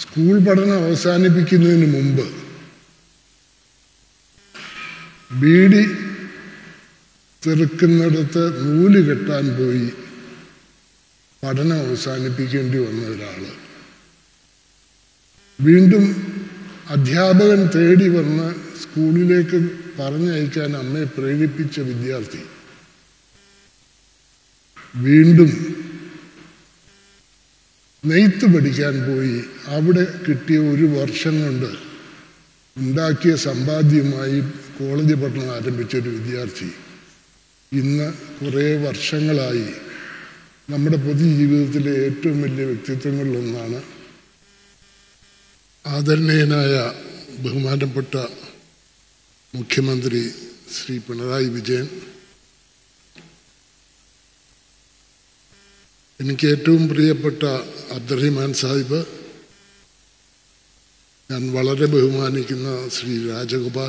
school പഠനം അവസാനിപ്പിക്കുന്നതിന് മുമ്പ് ബീഡി തെറുക്കുന്നിടത്ത് നൂല് കെട്ടാൻ പോയി പഠനം അവസാനിപ്പിക്കേണ്ടി വന്ന ഒരാള് വീണ്ടും അധ്യാപകൻ തേടി വന്ന് സ്കൂളിലേക്ക് പറഞ്ഞയക്കാൻ അമ്മയെ പ്രേരിപ്പിച്ച വിദ്യാർത്ഥി വീണ്ടും നെയ്ത്ത് പഠിക്കാൻ പോയി അവിടെ കിട്ടിയ ഒരു വർഷം കൊണ്ട് ഉണ്ടാക്കിയ സമ്പാദ്യമായി കോളേജ് പഠനം ആരംഭിച്ച ഒരു വിദ്യാർത്ഥി ഇന്ന് കുറേ വർഷങ്ങളായി നമ്മുടെ പൊതുജീവിതത്തിലെ ഏറ്റവും വലിയ വ്യക്തിത്വങ്ങളിലൊന്നാണ് ആദരണീയനായ ബഹുമാനപ്പെട്ട മുഖ്യമന്ത്രി ശ്രീ പിണറായി വിജയൻ എനിക്ക് ഏറ്റവും പ്രിയപ്പെട്ട അബ്ദുറഹിമാൻ സാഹിബ് ഞാൻ വളരെ ബഹുമാനിക്കുന്ന ശ്രീ രാജഗോപാൽ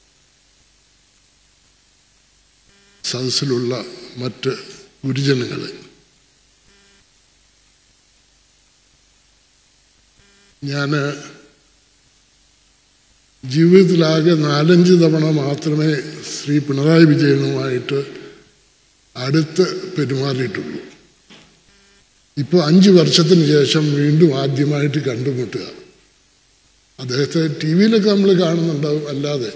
സദസ്സിലുള്ള മറ്റ് ഗുരുജനങ്ങളെ ഞാൻ ജീവിതത്തിലാകെ നാലഞ്ച് തവണ മാത്രമേ ശ്രീ പിണറായി വിജയനുമായിട്ട് അടുത്ത് പെരുമാറിയിട്ടുള്ളൂ ഇപ്പോൾ അഞ്ച് വർഷത്തിന് ശേഷം വീണ്ടും ആദ്യമായിട്ട് കണ്ടുമുട്ടുക അദ്ദേഹത്തെ ടി വിയിലൊക്കെ നമ്മൾ കാണുന്നുണ്ടാവും അല്ലാതെ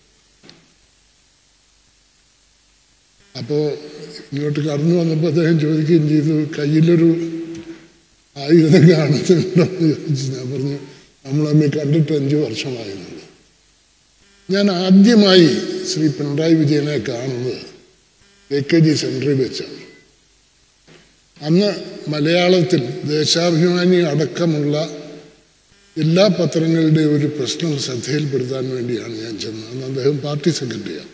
അപ്പോൾ ഇങ്ങോട്ട് കടന്നു വന്നപ്പോൾ അദ്ദേഹം ചോദിക്കുകയും ചെയ്തു കയ്യിലൊരു ആയുധം കാണുന്നുണ്ടോ എന്ന് ചോദിച്ചു ഞാൻ പറഞ്ഞു നമ്മളമ്മ കണ്ടിട്ട് അഞ്ച് വർഷമായിരുന്നത് ഞാൻ ആദ്യമായി ശ്രീ പിണറായി വിജയനെ കാണുന്നത് എ കെ ജി സെൻറ്ററിൽ വെച്ചാണ് അന്ന് മലയാളത്തിൽ ദേശാഭിമാനി അടക്കമുള്ള എല്ലാ പത്രങ്ങളുടെയും ഒരു പ്രശ്നം ശ്രദ്ധയിൽപ്പെടുത്താൻ വേണ്ടിയാണ് ഞാൻ ചെന്നത് അന്ന് അദ്ദേഹം പാർട്ടി സെക്രട്ടറിയാണ്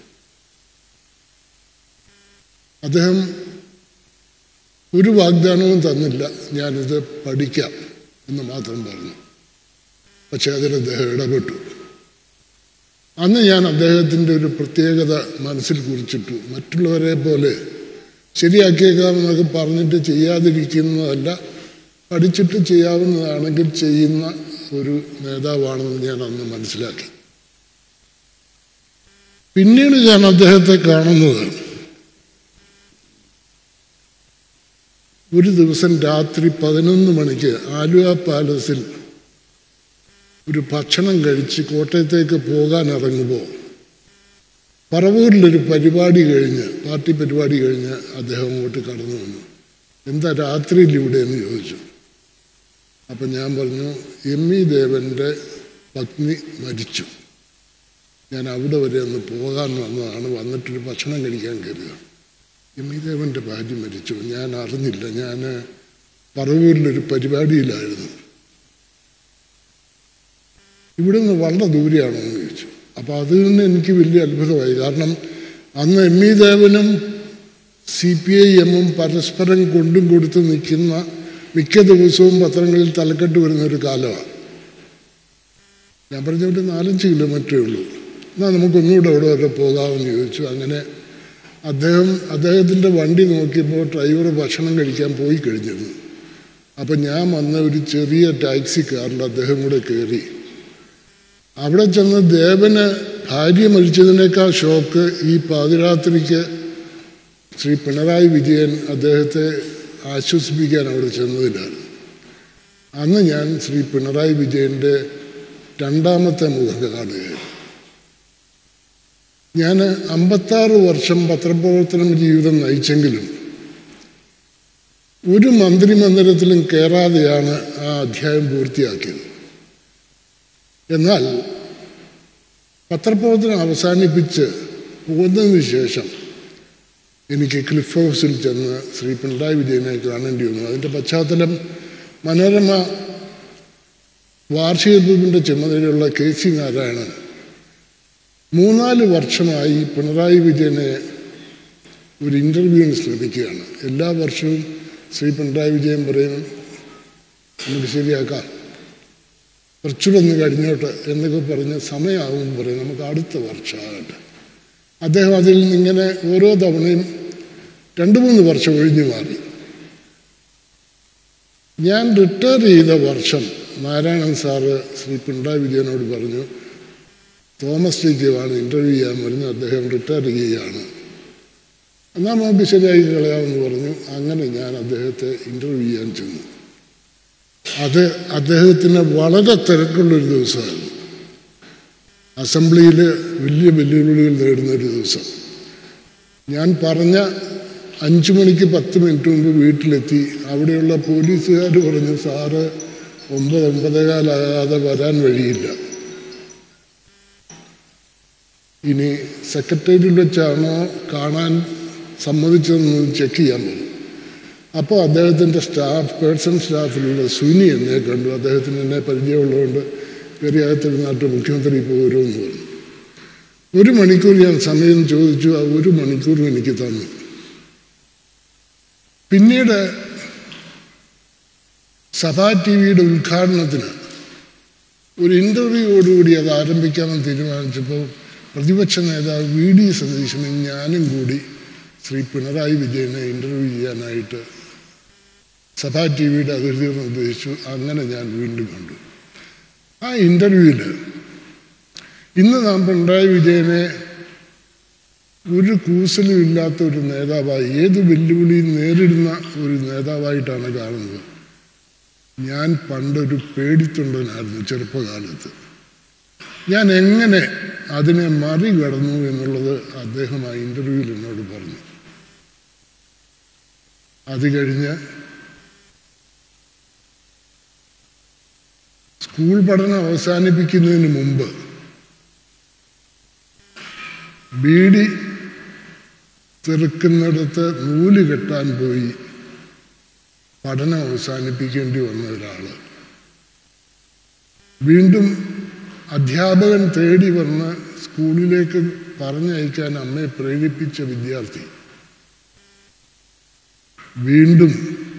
അദ്ദേഹം ഒരു വാഗ്ദാനവും തന്നില്ല ഞാനിത് പഠിക്കാം എന്ന് മാത്രം പറഞ്ഞു പക്ഷെ അതിൽ അദ്ദേഹം ഇടപെട്ടു അന്ന് ഞാൻ അദ്ദേഹത്തിൻ്റെ ഒരു പ്രത്യേകത മനസ്സിൽ കുറിച്ചിട്ടു മറ്റുള്ളവരെ പോലെ ശരിയാക്കിയേക്കാമെന്നൊക്കെ പറഞ്ഞിട്ട് ചെയ്യാതിരിക്കുന്നതല്ല പഠിച്ചിട്ട് ചെയ്യാവുന്നതാണെങ്കിൽ ചെയ്യുന്ന ഒരു നേതാവാണെന്ന് ഞാൻ അന്ന് മനസ്സിലാക്കി പിന്നീട് ഞാൻ അദ്ദേഹത്തെ കാണുന്നത് ഒരു ദിവസം രാത്രി പതിനൊന്ന് മണിക്ക് ആലുവ പാലസിൽ ഒരു ഭക്ഷണം കഴിച്ച് കോട്ടയത്തേക്ക് പോകാൻ ഇറങ്ങുമ്പോൾ പറവൂരിലൊരു പരിപാടി കഴിഞ്ഞ് പാർട്ടി പരിപാടി കഴിഞ്ഞ് അദ്ദേഹം അങ്ങോട്ട് കടന്നു വന്നു എന്താ രാത്രിയിൽ ഇവിടെ എന്ന് ചോദിച്ചു അപ്പം ഞാൻ പറഞ്ഞു എം ഇ ദേവൻ്റെ പത്നി മരിച്ചു ഞാൻ അവിടെ വരെ ഒന്ന് പോകാൻ വന്നതാണ് വന്നിട്ടൊരു ഭക്ഷണം കഴിക്കാൻ കയറുക എം ഇ ദേവൻ്റെ ഭാര്യ മരിച്ചു ഞാൻ അറിഞ്ഞില്ല ഞാൻ പറവൂരിലൊരു പരിപാടിയിലായിരുന്നു ഇവിടുന്ന് വളരെ ദൂരെയാണോ എന്ന് ചോദിച്ചു അപ്പോൾ അതിൽ നിന്ന് എനിക്ക് വലിയ അത്ഭുതമായി കാരണം അന്ന് എം ഇ ദേവനും സി പി ഐ എമ്മും പരസ്പരം കൊണ്ടും കൊടുത്ത് നിൽക്കുന്ന മിക്ക ദിവസവും പത്രങ്ങളിൽ തലക്കെട്ട് വരുന്ന ഒരു കാലമാണ് ഞാൻ പറഞ്ഞ ഒരു നാലഞ്ച് കിലോമീറ്ററേ ഉള്ളൂ എന്നാൽ നമുക്കൊന്നുകൂടെ അവിടെ വരെ പോകാമെന്ന് ചോദിച്ചു അങ്ങനെ അദ്ദേഹം അദ്ദേഹത്തിൻ്റെ വണ്ടി നോക്കിയപ്പോൾ ഡ്രൈവർ ഭക്ഷണം കഴിക്കാൻ പോയി കഴിഞ്ഞിരുന്നു അപ്പം ഞാൻ വന്ന ഒരു ചെറിയ ടാക്സി കാറിൽ അദ്ദേഹം കൂടെ കയറി അവിടെ ചെന്ന് ദേവന് ഭാര്യ മരിച്ചതിനേക്കാൾ ഷോക്ക് ഈ പാതിരാത്രിക്ക് ശ്രീ പിണറായി വിജയൻ അദ്ദേഹത്തെ ആശ്വസിപ്പിക്കാൻ അവിടെ ചെന്നതിലാണ് അന്ന് ഞാൻ ശ്രീ പിണറായി വിജയൻ്റെ രണ്ടാമത്തെ മുഖം കാണുകയായിരുന്നു ഞാൻ അമ്പത്താറ് വർഷം പത്രപ്രവർത്തനം ജീവിതം നയിച്ചെങ്കിലും ഒരു മന്ത്രിമന്ദിരത്തിലും കയറാതെയാണ് ആ അധ്യായം പൂർത്തിയാക്കിയത് എന്നാൽ പത്രപ്രവർത്തനം അവസാനിപ്പിച്ച് പോകുന്നതിന് ശേഷം എനിക്ക് ക്ലിഫ് ഹൗസിൽ ചെന്ന് ശ്രീ പിണറായി വിജയനെ കാണേണ്ടി വന്നു അതിൻ്റെ പശ്ചാത്തലം മനോരമ വാർഷിക ഗ്രൂപ്പിൻ്റെ ചുമതലയുള്ള കെ സി നാരായണൻ മൂന്നാല് വർഷമായി പിണറായി വിജയനെ ഒരു ഇൻ്റർവ്യൂവിന് ശ്രമിക്കുകയാണ് എല്ലാ വർഷവും ശ്രീ പിണറായി വിജയൻ പറയും നമുക്ക് ശരിയാക്കാം കുറച്ചുകൂടെ കഴിഞ്ഞോട്ട് എന്നൊക്കെ പറഞ്ഞ് സമയമാകും പറയും നമുക്ക് അടുത്ത വർഷമാകട്ടെ അദ്ദേഹം അതിൽ നിന്നിങ്ങനെ ഓരോ തവണയും രണ്ട് മൂന്ന് വർഷം ഒഴിഞ്ഞു മാറി ഞാൻ റിട്ടയർ ചെയ്ത വർഷം നാരായണൻ സാറ് ശ്രീ പിണറായി വിജയനോട് പറഞ്ഞു തോമസ് ജേക്കബാണ് ഇൻ്റർവ്യൂ ചെയ്യാൻ വരുന്നത് അദ്ദേഹം റിട്ടയർ ചെയ്യുകയാണ് എന്നാൽ നമുക്ക് ശരിയായി കളയാമെന്ന് പറഞ്ഞു അങ്ങനെ ഞാൻ അദ്ദേഹത്തെ ഇൻ്റർവ്യൂ ചെയ്യാൻ ചെന്നു അത് അദ്ദേഹത്തിന് വളരെ തിരക്കുള്ളൊരു ദിവസമായിരുന്നു അസംബ്ലിയിൽ വലിയ വെല്ലുവിളികൾ നേടുന്ന ഒരു ദിവസം ഞാൻ പറഞ്ഞ അഞ്ചു മണിക്ക് പത്ത് മിനിറ്റ് മുമ്പ് വീട്ടിലെത്തി അവിടെയുള്ള പോലീസുകാർ പറഞ്ഞു സാറ് ഒമ്പത് ഒമ്പതേകാലാകാതെ വരാൻ വഴിയില്ല ഇനി സെക്രട്ടേറിയറ്റിൽ വെച്ചാണോ കാണാൻ സമ്മതിച്ചതെന്ന് ചെക്ക് ചെയ്യാൻ പോകും അപ്പോൾ അദ്ദേഹത്തിൻ്റെ സ്റ്റാഫ് പേഴ്സൺ സ്റ്റാഫിലുള്ള സുനി എന്നെ കണ്ടു അദ്ദേഹത്തിന് എന്നെ പരിചയമുള്ളതുകൊണ്ട് പെരിയാകത്തിരുന്നാട്ട് മുഖ്യമന്ത്രി ഇപ്പോൾ വരുമെന്ന് പറഞ്ഞു ഒരു മണിക്കൂർ ഞാൻ സമയം ചോദിച്ചു ആ ഒരു മണിക്കൂറും എനിക്ക് തന്നു പിന്നീട് സഭാ ടി വിയുടെ ഉദ്ഘാടനത്തിന് ഒരു ഇൻ്റർവ്യൂയോടുകൂടി അത് ആരംഭിക്കാമെന്ന് തീരുമാനിച്ചപ്പോൾ പ്രതിപക്ഷ നേതാവ് വി ഡി സതീശനും ഞാനും കൂടി ശ്രീ പിണറായി വിജയനെ ഇൻ്റർവ്യൂ ചെയ്യാനായിട്ട് സഭാ ടി വിയുടെ അതിഥികൾ നിർദ്ദേശിച്ചു അങ്ങനെ ഞാൻ വീണ്ടും കണ്ടു ആ ഇൻ്റർവ്യൂവിൽ ഇന്ന് നാം പിണറായി വിജയനെ ഒരു കൂസലും ഇല്ലാത്ത ഒരു നേതാവായി ഏത് വെല്ലുവിളിയും നേരിടുന്ന ഒരു നേതാവായിട്ടാണ് കാണുന്നത് ഞാൻ പണ്ടൊരു പേടിത്തൊണ്ടനായിരുന്നു ചെറുപ്പകാലത്ത് ഞാൻ എങ്ങനെ അതിനെ മറികടന്നു എന്നുള്ളത് അദ്ദേഹം ആ ഇൻ്റർവ്യൂവിൽ എന്നോട് പറഞ്ഞു അത് കഴിഞ്ഞ് സ്കൂൾ പഠനം അവസാനിപ്പിക്കുന്നതിന് മുമ്പ് ബീഡി തെറുക്കുന്നിടത്ത് നൂല് കെട്ടാൻ പോയി പഠനം അവസാനിപ്പിക്കേണ്ടി വന്ന ഒരാൾ വീണ്ടും അധ്യാപകൻ തേടി വന്ന് സ്കൂളിലേക്ക് പറഞ്ഞയക്കാൻ അമ്മയെ പ്രേരിപ്പിച്ച വിദ്യാർത്ഥി വീണ്ടും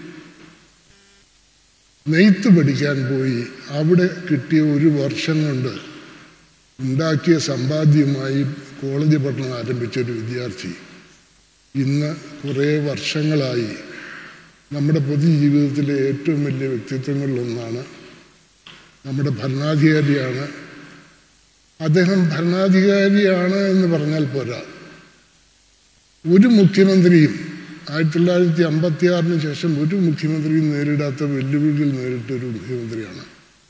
നെയ്ത്ത് പഠിക്കാൻ പോയി അവിടെ കിട്ടിയ ഒരു വർഷം കൊണ്ട് ഉണ്ടാക്കിയ സമ്പാദ്യമായി കോളേജ് പഠനം ആരംഭിച്ച ഒരു വിദ്യാർത്ഥി ഇന്ന് കുറേ വർഷങ്ങളായി നമ്മുടെ പൊതുജീവിതത്തിലെ ഏറ്റവും വലിയ വ്യക്തിത്വങ്ങളിലൊന്നാണ് നമ്മുടെ ഭരണാധികാരിയാണ് അദ്ദേഹം ഭരണാധികാരിയാണ് എന്ന് പറഞ്ഞാൽ പോരാ ഒരു മുഖ്യമന്ത്രിയും ആയിരത്തി തൊള്ളായിരത്തി അമ്പത്തി ആറിന് ശേഷം ഒരു മുഖ്യമന്ത്രിയും നേരിടാത്ത വെല്ലുവിളികൾ നേരിട്ട ഒരു മുഖ്യമന്ത്രിയാണ്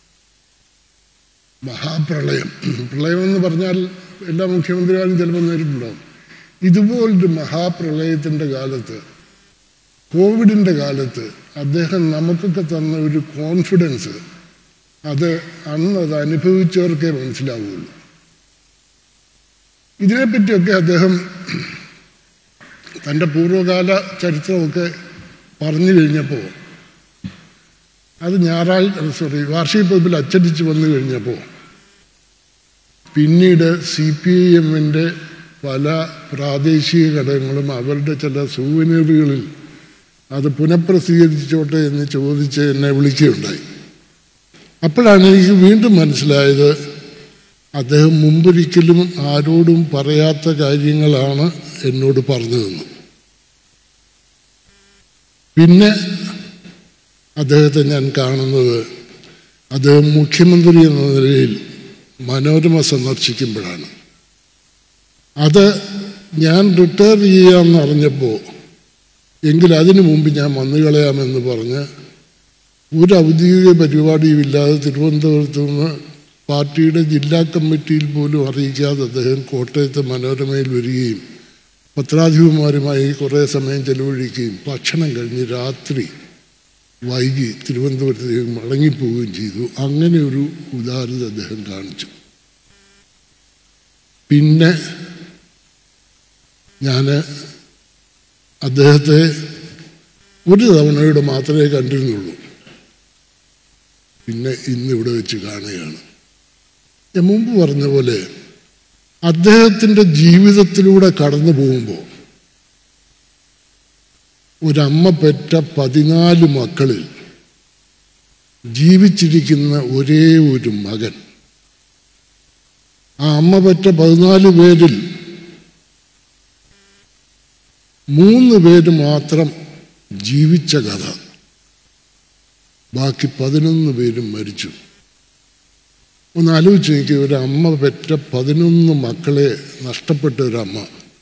മഹാപ്രളയം പ്രളയം എന്ന് പറഞ്ഞാൽ എല്ലാ മുഖ്യമന്ത്രിമാരും ചിലപ്പോൾ നേരിട്ടുണ്ടാവും ഇതുപോലൊരു മഹാപ്രളയത്തിൻ്റെ കാലത്ത് കോവിഡിൻ്റെ കാലത്ത് അദ്ദേഹം നമുക്കൊക്കെ തന്ന ഒരു കോൺഫിഡൻസ് അത് അന്ന് അത് അനുഭവിച്ചവർക്കേ മനസ്സിലാവുകയുള്ളൂ ഇതിനെപ്പറ്റിയൊക്കെ അദ്ദേഹം തൻ്റെ പൂർവ്വകാല ചരിത്രമൊക്കെ പറഞ്ഞു കഴിഞ്ഞപ്പോൾ അത് ഞായറാഴ്ച സോറി വാർഷിക പതിപ്പിൽ അച്ചടിച്ച് വന്നു കഴിഞ്ഞപ്പോൾ പിന്നീട് സി പി ഐ എമ്മിൻ്റെ പല പ്രാദേശിക ഘടകങ്ങളും അവരുടെ ചില സൂവനീറുകളിൽ അത് പുനഃപ്രസിദ്ധീകരിച്ചോട്ടെ എന്ന് ചോദിച്ച് എന്നെ വിളിക്കുകയുണ്ടായി അപ്പോഴാണ് എനിക്ക് വീണ്ടും മനസ്സിലായത് അദ്ദേഹം മുമ്പൊരിക്കലും ആരോടും പറയാത്ത കാര്യങ്ങളാണ് എന്നോട് പറഞ്ഞതെന്ന് പിന്നെ അദ്ദേഹത്തെ ഞാൻ കാണുന്നത് അദ്ദേഹം മുഖ്യമന്ത്രി എന്ന നിലയിൽ മനോരമ സന്ദർശിക്കുമ്പോഴാണ് അത് ഞാൻ റിട്ടയർ ചെയ്യാമെന്ന് അറിഞ്ഞപ്പോൾ എങ്കിൽ അതിനു മുമ്പ് ഞാൻ വന്നു കളയാമെന്ന് പറഞ്ഞ് ഒരു ഔദ്യോഗിക പരിപാടിയും ഇല്ലാതെ തിരുവനന്തപുരത്ത് നിന്ന് പാർട്ടിയുടെ ജില്ലാ കമ്മിറ്റിയിൽ പോലും അറിയിക്കാതെ അദ്ദേഹം കോട്ടയത്ത് മനോരമയിൽ വരികയും പത്രാധിപന്മാരുമായി കുറേ സമയം ചെലവഴിക്കുകയും ഭക്ഷണം കഴിഞ്ഞ് രാത്രി വൈകി തിരുവനന്തപുരത്തേക്ക് മടങ്ങിപ്പോവുകയും ചെയ്തു അങ്ങനെ ഒരു ഉദാരത അദ്ദേഹം കാണിച്ചു പിന്നെ ഞാൻ അദ്ദേഹത്തെ ഒരു തവണയുടെ മാത്രമേ കണ്ടിരുന്നുള്ളൂ പിന്നെ ഇന്നിവിടെ വെച്ച് കാണുകയാണ് ഞാൻ മുമ്പ് പറഞ്ഞ പോലെ അദ്ദേഹത്തിൻ്റെ ജീവിതത്തിലൂടെ കടന്നു പോകുമ്പോൾ ഒരമ്മ പെറ്റ പതിനാല് മക്കളിൽ ജീവിച്ചിരിക്കുന്ന ഒരേ ഒരു മകൻ ആ അമ്മ പെറ്റ പതിനാല് പേരിൽ മൂന്ന് പേര് മാത്രം ജീവിച്ച കഥ ബാക്കി പതിനൊന്ന് പേരും മരിച്ചു ഒന്ന് ആലോചിച്ച് നോക്കി ഒരു അമ്മ പെറ്റ പതിനൊന്ന് മക്കളെ നഷ്ടപ്പെട്ട ഒരമ്മ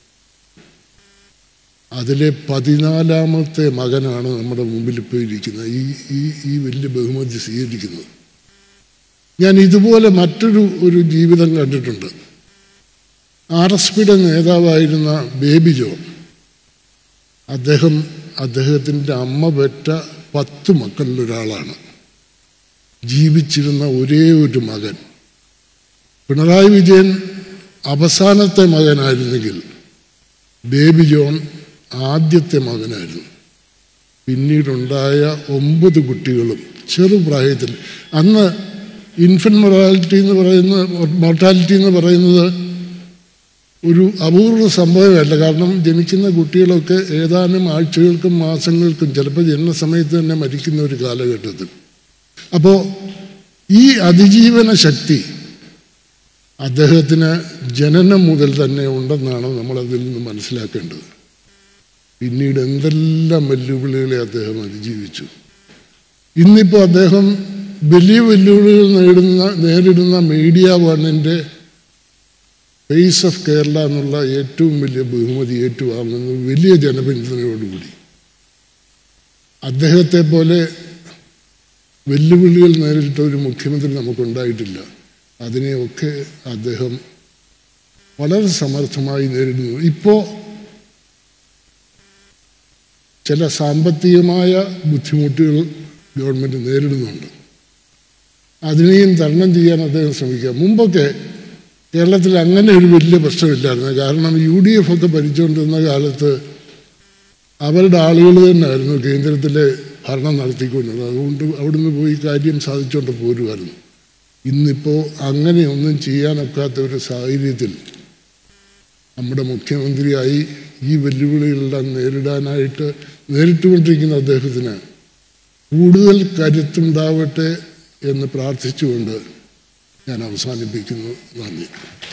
അതിലെ പതിനാലാമത്തെ മകനാണ് നമ്മുടെ മുമ്പിൽ ഇപ്പോൾ ഇരിക്കുന്നത് ഈ ഈ ഈ വലിയ ബഹുമതി സ്വീകരിക്കുന്നത് ഞാൻ ഇതുപോലെ മറ്റൊരു ഒരു ജീവിതം കണ്ടിട്ടുണ്ട് ആർ എസ് പിയുടെ നേതാവായിരുന്ന ബേബി ജോൺ അദ്ദേഹം അദ്ദേഹത്തിൻ്റെ അമ്മ പെറ്റ പത്ത് മക്കളിലൊരാളാണ് ജീവിച്ചിരുന്ന ഒരേ ഒരു മകൻ പിണറായി വിജയൻ അവസാനത്തെ മകനായിരുന്നെങ്കിൽ ബേബി ജോൺ ആദ്യത്തെ മകനായിരുന്നു പിന്നീടുണ്ടായ ഒമ്പത് കുട്ടികളും ചെറുപ്രായത്തിൽ അന്ന് ഇൻഫൻറ്റ് മൊറാലിറ്റി എന്ന് പറയുന്ന മോർട്ടാലിറ്റി എന്ന് പറയുന്നത് ഒരു അപൂർവ സംഭവമല്ല കാരണം ജനിക്കുന്ന കുട്ടികളൊക്കെ ഏതാനും ആഴ്ചകൾക്കും മാസങ്ങൾക്കും ചിലപ്പോൾ ജനനസമയത്ത് തന്നെ മരിക്കുന്ന ഒരു കാലഘട്ടത്തിൽ അപ്പോൾ ഈ അതിജീവന ശക്തി അദ്ദേഹത്തിന് ജനനം മുതൽ തന്നെ ഉണ്ടെന്നാണ് നമ്മളതിൽ നിന്ന് മനസ്സിലാക്കേണ്ടത് പിന്നീട് എന്തെല്ലാം വെല്ലുവിളികളെ അദ്ദേഹം അതിജീവിച്ചു ഇന്നിപ്പോൾ അദ്ദേഹം വലിയ വെല്ലുവിളികൾ നേടുന്ന നേരിടുന്ന മീഡിയ വണ്ണിൻ്റെ ഫേസ് ഓഫ് കേരള എന്നുള്ള ഏറ്റവും വലിയ ബഹുമതി ഏറ്റുവാങ്ങുന്നത് വലിയ ജനപിന്തുണയോടുകൂടി അദ്ദേഹത്തെ പോലെ വെല്ലുവിളികൾ നേരിട്ട ഒരു മുഖ്യമന്ത്രി നമുക്കുണ്ടായിട്ടില്ല അതിനെയൊക്കെ അദ്ദേഹം വളരെ സമർത്ഥമായി നേരിടുന്നു ഇപ്പോൾ ചില സാമ്പത്തികമായ ബുദ്ധിമുട്ടുകൾ ഗവൺമെൻറ് നേരിടുന്നുണ്ട് അതിനെയും തരണം ചെയ്യാൻ അദ്ദേഹം ശ്രമിക്കുക മുമ്പൊക്കെ കേരളത്തിൽ അങ്ങനെ ഒരു വലിയ പ്രശ്നമില്ലായിരുന്നു കാരണം യു ഡി എഫ് ഒക്കെ ഭരിച്ചുകൊണ്ടിരുന്ന കാലത്ത് അവരുടെ ആളുകൾ തന്നെയായിരുന്നു കേന്ദ്രത്തിലെ ഭരണം നടത്തിക്കൊണ്ടത് അതുകൊണ്ട് അവിടുന്ന് പോയി കാര്യം സാധിച്ചുകൊണ്ട് പോരുമായിരുന്നു ഇന്നിപ്പോൾ അങ്ങനെയൊന്നും ചെയ്യാനൊക്കാത്ത ഒരു സാഹചര്യത്തിൽ നമ്മുടെ മുഖ്യമന്ത്രിയായി ഈ വെല്ലുവിളികളെല്ലാം നേരിടാനായിട്ട് നേരിട്ടുകൊണ്ടിരിക്കുന്ന അദ്ദേഹത്തിന് കൂടുതൽ കരുത്തുണ്ടാവട്ടെ എന്ന് പ്രാർത്ഥിച്ചുകൊണ്ട് ഞാൻ അവസാനിപ്പിക്കുന്നു നന്ദി